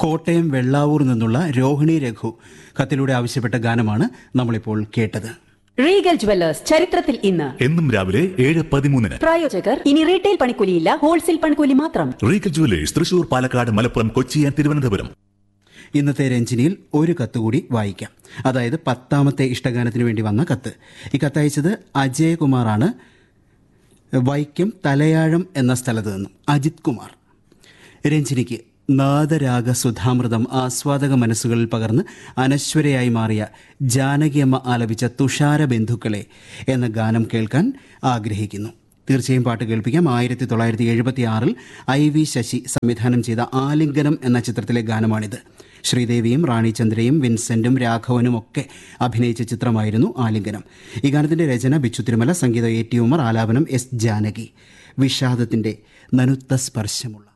കോട്ടയം വെള്ളാവൂർ നിന്നുള്ള രോഹിണി രഘു കത്തിലൂടെ ആവശ്യപ്പെട്ട ഗാനമാണ് നമ്മളിപ്പോൾ കേട്ടത് റീഗൽ ജുവല്ലേഴ്സ് ചരിത്രത്തിൽ ഇന്ന് എന്നും രാവിലെ ഏഴ് പതിമൂന്നിന് പ്രായോജകർ ഇനി റീറ്റെയിൽ പണിക്കൂലിയില്ല ഹോൾസെയിൽ പണിക്കൂലി മാത്രം Regal jewellers Thrissur Palakkad Malappuram Kochi and Thiruvananthapuram ഇന്നത്തെ രഞ്ജിനിയിൽ ഒരു കത്ത് കൂടി വായിക്കാം അതായത് പത്താമത്തെ ഇഷ്ടഗാനത്തിന് വേണ്ടി വന്ന കത്ത് ഈ കത്തയച്ചത് അജയകുമാറാണ് വൈക്കം തലയാഴം എന്ന സ്ഥലത്ത് നിന്നും അജിത് കുമാർ രഞ്ജിനിക്ക് നാദരാഗ സുധാമൃതം ആസ്വാദക മനസ്സുകളിൽ പകർന്ന് അനശ്വരയായി മാറിയ ജാനകിയമ്മ ആലപിച്ച തുഷാര ബന്ധുക്കളെ എന്ന ഗാനം കേൾക്കാൻ ആഗ്രഹിക്കുന്നു തീർച്ചയായും പാട്ട് കേൾപ്പിക്കാം ആയിരത്തി തൊള്ളായിരത്തി എഴുപത്തി ആറിൽ ഐ വി ശശി സംവിധാനം ചെയ്ത ആലിംഗനം എന്ന ചിത്രത്തിലെ ഗാനമാണിത് ശ്രീദേവിയും റാണി ചന്ദ്രയും വിൻസെന്റും രാഘവനും ഒക്കെ അഭിനയിച്ച ചിത്രമായിരുന്നു ആലിംഗനം ഈ ഗാനത്തിന്റെ രചന ബിച്ചു തിരുമല സംഗീത എ ടി ഉമർ ആലാപനം എസ് ജാനകി വിഷാദത്തിന്റെ നനുത്ത സ്പർശമുള്ള